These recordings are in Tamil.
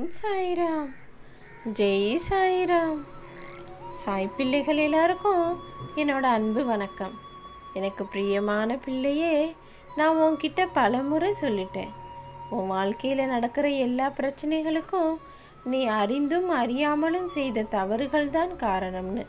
ஓம் சாய்ராம் ஜெய் சாய்ராம் சாய் பிள்ளைகள் எல்லாருக்கும் என்னோட அன்பு வணக்கம் எனக்கு பிரியமான பிள்ளையே நான் உன்கிட்ட பலமுறை சொல்லிட்டேன் உன் வாழ்க்கையில் நடக்கிற எல்லா பிரச்சனைகளுக்கும் நீ அறிந்தும் அறியாமலும் செய்த தவறுகள் தான் காரணம்னு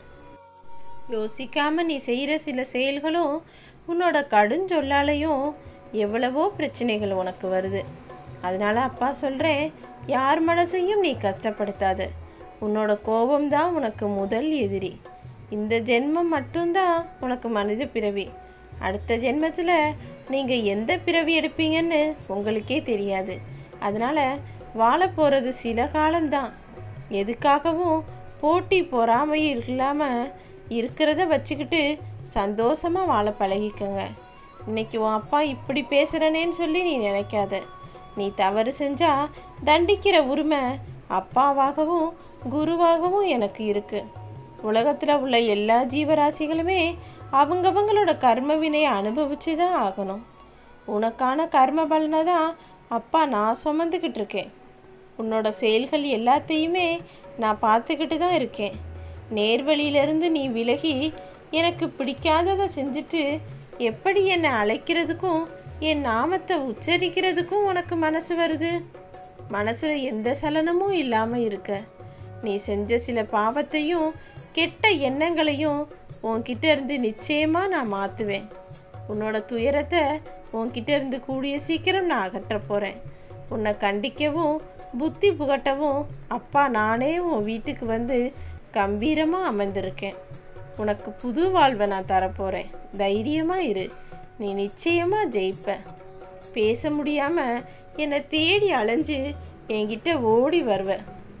யோசிக்காம நீ செய்கிற சில செயல்களும் உன்னோட கடுஞ்சொல்லாலையும் எவ்வளவோ பிரச்சனைகள் உனக்கு வருது அதனால அப்பா சொல்கிறேன் யார் மனசையும் நீ கஷ்டப்படுத்தாத உன்னோட கோபம்தான் உனக்கு முதல் எதிரி இந்த ஜென்மம் மட்டும்தான் உனக்கு மனித பிறவி அடுத்த ஜென்மத்தில் நீங்கள் எந்த பிறவி எடுப்பீங்கன்னு உங்களுக்கே தெரியாது அதனால் வாழ போகிறது சில காலம்தான் எதுக்காகவும் போட்டி பொறாமை இல்லாமல் இருக்கிறத வச்சுக்கிட்டு சந்தோஷமாக வாழ பழகிக்கங்க இன்னைக்கு உன் அப்பா இப்படி பேசுகிறனேன்னு சொல்லி நீ நினைக்காத நீ தவறு செஞ்சா தண்டிக்கிற உரிமை அப்பாவாகவும் குருவாகவும் எனக்கு இருக்கு உலகத்தில் உள்ள எல்லா ஜீவராசிகளுமே அவங்கவங்களோட கர்ம வினையை அனுபவிச்சு தான் ஆகணும் உனக்கான கர்ம பலனை தான் அப்பா நான் சுமந்துக்கிட்டு இருக்கேன் உன்னோட செயல்கள் எல்லாத்தையுமே நான் பார்த்துக்கிட்டு தான் இருக்கேன் நேர்வழியிலிருந்து நீ விலகி எனக்கு பிடிக்காததை செஞ்சுட்டு எப்படி என்னை அழைக்கிறதுக்கும் என் நாமத்தை உச்சரிக்கிறதுக்கும் உனக்கு மனசு வருது மனசில் எந்த சலனமும் இல்லாமல் இருக்க நீ செஞ்ச சில பாவத்தையும் கெட்ட எண்ணங்களையும் உன்கிட்ட இருந்து நிச்சயமாக நான் மாற்றுவேன் உன்னோட துயரத்தை உன்கிட்ட இருந்து கூடிய சீக்கிரம் நான் அகற்ற போகிறேன் உன்னை கண்டிக்கவும் புத்தி புகட்டவும் அப்பா நானே உன் வீட்டுக்கு வந்து கம்பீரமாக அமர்ந்திருக்கேன் உனக்கு புது வாழ்வை நான் தரப்போகிறேன் தைரியமாக இரு நீ நிச்சயமாக ஜெயிப்ப பேச முடியாமல் என்னை தேடி அலைஞ்சு என்கிட்ட ஓடி வருவ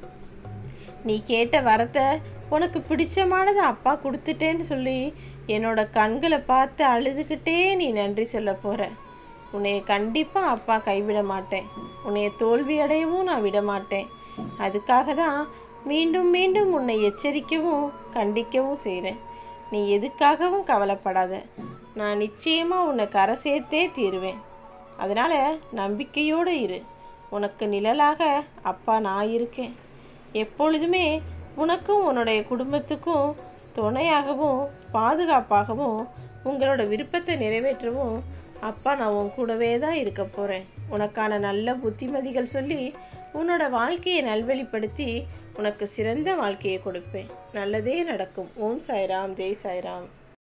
நீ கேட்ட வரத்தை உனக்கு பிடிச்சமானதை அப்பா கொடுத்துட்டேன்னு சொல்லி என்னோட கண்களை பார்த்து அழுதுகிட்டே நீ நன்றி சொல்ல போகிற உன்னைய கண்டிப்பாக அப்பா கைவிட மாட்டேன் உன்னைய தோல்வி அடையவும் நான் விட மாட்டேன் அதுக்காக தான் மீண்டும் மீண்டும் உன்னை எச்சரிக்கவும் கண்டிக்கவும் செய்கிறேன் நீ எதுக்காகவும் கவலைப்படாத நான் நிச்சயமாக உன்னை கரை சேர்த்தே தீருவேன் அதனால் நம்பிக்கையோடு இரு உனக்கு நிழலாக அப்பா நான் இருக்கேன் எப்பொழுதுமே உனக்கும் உன்னுடைய குடும்பத்துக்கும் துணையாகவும் பாதுகாப்பாகவும் உங்களோட விருப்பத்தை நிறைவேற்றவும் அப்பா நான் உன் கூடவே தான் இருக்க போகிறேன் உனக்கான நல்ல புத்திமதிகள் சொல்லி உன்னோட வாழ்க்கையை நல்வழிப்படுத்தி உனக்கு சிறந்த வாழ்க்கையை கொடுப்பேன் நல்லதே நடக்கும் ஓம் சாய்ராம் ஜெய் சாய்ராம்